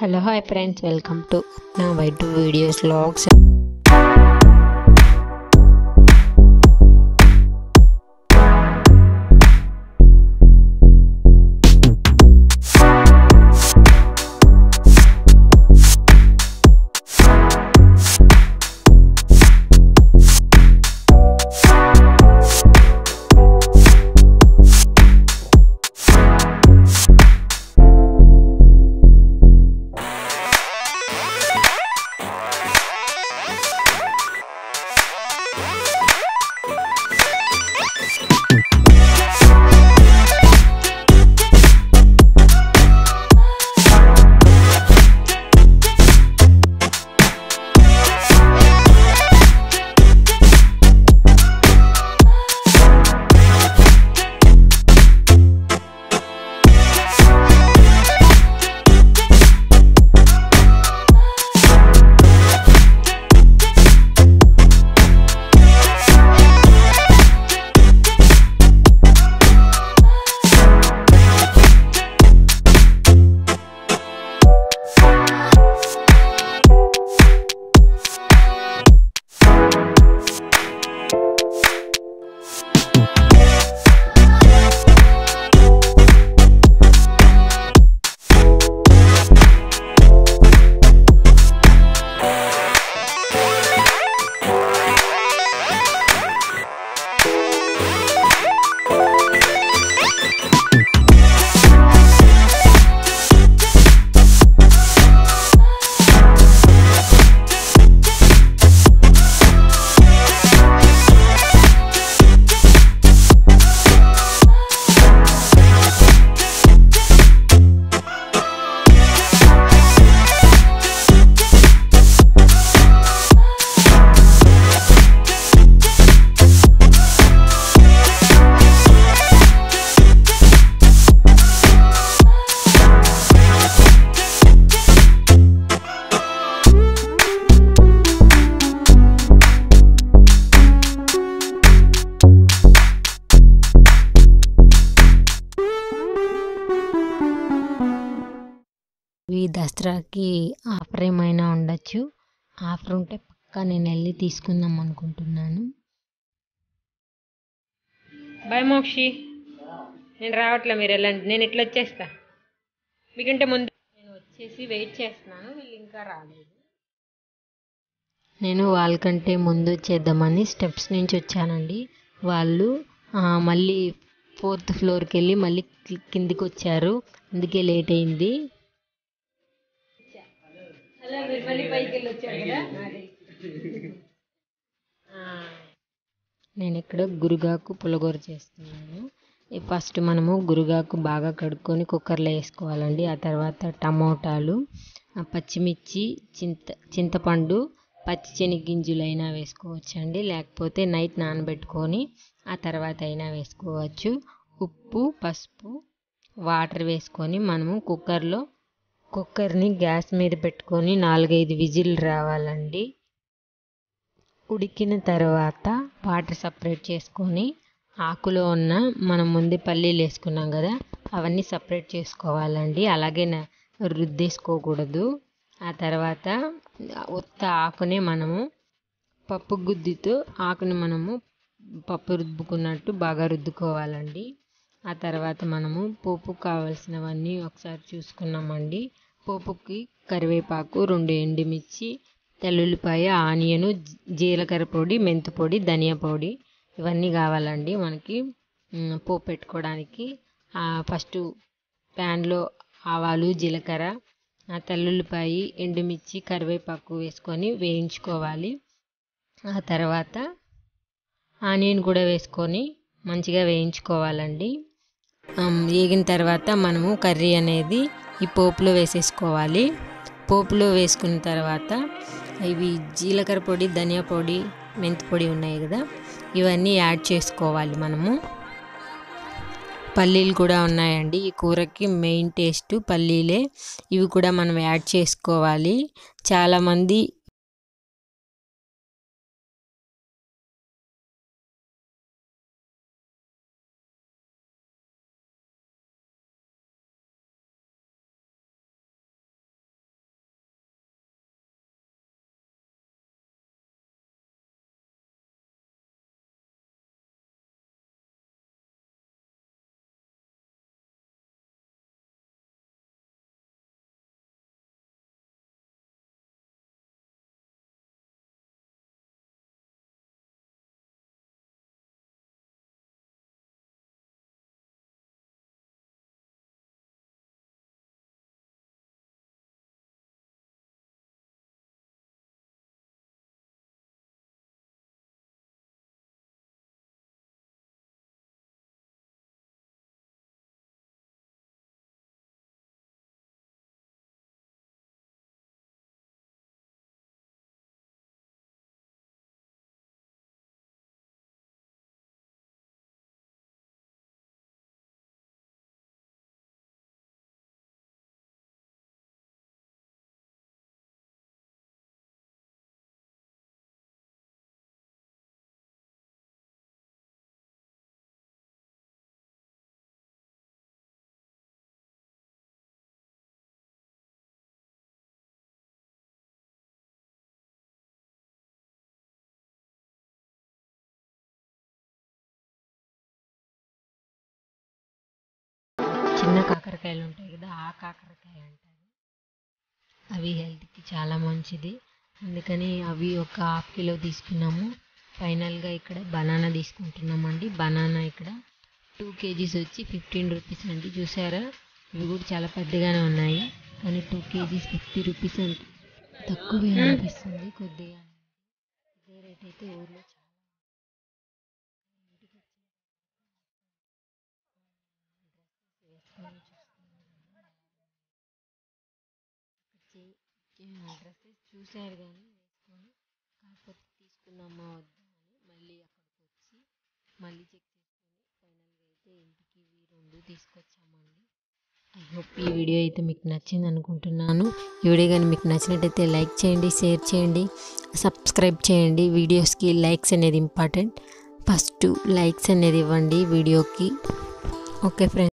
Hello hi friends welcome to నా వైట్ videos లాగ్స్ ఇవి దసరాకి ఆఫర్ ఏమైనా ఉండొచ్చు ఆఫర్ ఉంటే పక్కా నేను వెళ్ళి తీసుకుందాం అనుకుంటున్నాను బాయ్ మోక్షి నేను రావట్లే మీరు వెళ్ళండి నేను ఇట్లా వచ్చేస్తా మీకంటే ముందు నేను వచ్చేసి వెయిట్ చేస్తున్నాను వీళ్ళు ఇంకా రాలేదు నేను వాళ్ళకంటే ముందు చేద్దామని స్టెప్స్ నుంచి వచ్చానండి వాళ్ళు ఆ, మళ్ళీ ఫోర్త్ ఫ్లోర్కి వెళ్ళి మళ్ళీ కి- కిందికి వచ్చారు అందుకే లేట్ అయింది అలా మీరు మళ్ళీ పైకి వెళ్ళి వచ్చారు కదా ఆ, నేను ఇక్కడ గురుగాకు పులగూర చేస్తున్నాను ఈ ఫస్ట్ మనము గురుగాకు బాగా కడుక్కొని కుక్కర్లో వేసుకోవాలండి ఆ తర్వాత టమోటాలు ఆ పచ్చిమిర్చి చింత చింతపండు పచ్చి శనగింజలైనా వేసుకోవచ్చండి లేకపోతే నైట్ నానబెట్టుకొని ఆ తర్వాత అయినా వేసుకోవచ్చు ఉప్పు పసుపు వాటర్ వేసుకొని మనము కుక్కర్లో కుక్కర్ని గ్యాస్ మీద పెట్టుకొని నాలుగైదు విజిల్ రావాలండి ఉడికిన తర్వాత వాటర్ సపరేట్ చేసుకొని ఆకులో ఉన్న మనం ముందే పల్లీలు వేసుకున్నాం కదా అవన్నీ సపరేట్ చేసుకోవాలండి అలాగే న- రుద్దేసుకోకూడదు ఆ తర్వాత ఉత్త ఆకునే మనము పప్పు గుద్దితో ఆకుని మనము పప్పు రుద్దుకున్నట్టు బాగా రుద్దుకోవాలండి ఆ తర్వాత మనము పోపు కావాల్సినవన్నీ ఒకసారి చూసుకున్నామండి పోపుకి కరివేపాకు రెండు ఎండుమిర్చి తెల్లుల్లిపాయ ఆనియను జీ- జీలకర్ర పొడి మెంతి పొడి ధనియా పొడి ఇవన్నీ కావాలండి మనకి మ్, పోపు పెట్టుకోవడానికి ఫస్ట్ ప్యాన్లో ఆవాలు జీలకర్ర ఆ తెల్లుల్లిపాయ ఎండుమిర్చి కరివేపాకు వేసుకొని వేయించుకోవాలి ఆ తర్వాత ఆనియన్ కూడా వేసుకొని మంచిగా వేయించుకోవాలండి ఆమ్, వేగిన తర్వాత మనము కర్రీ అనేది ఈ పోపులో వేసేసుకోవాలి పోపులో వేసుకున్న తర్వాత ఇవి జీలకర్ర పొడి ధనియా పొడి మెంతి పొడి ఉన్నాయి కదా ఇవన్నీ యాడ్ చేసుకోవాలి మనము పల్లీలు కూడా ఉన్నాయండి ఈ కూరకి మెయిన్ టేస్ట్ పల్లీలే ఇవి కూడా మనం యాడ్ చేసుకోవాలి చాలామంది కాకరకాయలు ఉంటాయి కదా ఆ కాకరకాయ అంటారు అవి హెల్త్కి చాలా మంచిది అందుకని అవి ఒక హాఫ్ కిలో తీసుకున్నాము ఫైనల్గా ఇక్కడ బనానా తీసుకుంటున్నామండి బనానా ఇక్కడ టూ కేజీస్ వచ్చి ఫిఫ్టీన్ రూపీస్ అండి చూసారా ఇవి కూడా చాలా పెద్దగానే ఉన్నాయి కానీ టూ కేజీస్ ఫిఫ్టీ రూపీస్ అంటే తక్కువే అనిపిస్తుంది కొద్దిగా ఇదే రేట్ అయితే ఊర్లో చాలా ఇంటికి వచ్చి వేసుకొని చూస్తున్నాను. డ్రెస్సెస్ చూశారు కానీ వేసుకొని కాకపోతే తీసుకుందామా వద్దా అని మళ్ళీ అక్కడికి వచ్చి మళ్ళీ చెక్ చేసుకొని ఫైనల్గా అయితే ఇంటికి ఇవి రెండు తీసుకొచ్చామండి ఐ హోప్ ఈ వీడియో అయితే మీకు నచ్చింది అనుకుంటున్నాను ఈ వీడియో కానీ మీకు నచ్చినట్టయితే లైక్ చేయండి షేర్ చేయండి సబ్స్క్రైబ్ చేయండి వీడియోస్కి లైక్స్ అనేది ఇంపార్టెంట్ ఫస్ట్ లైక్స్ అనేది ఇవ్వండి వీడియోకి ఓకే ఫ్రెండ్స్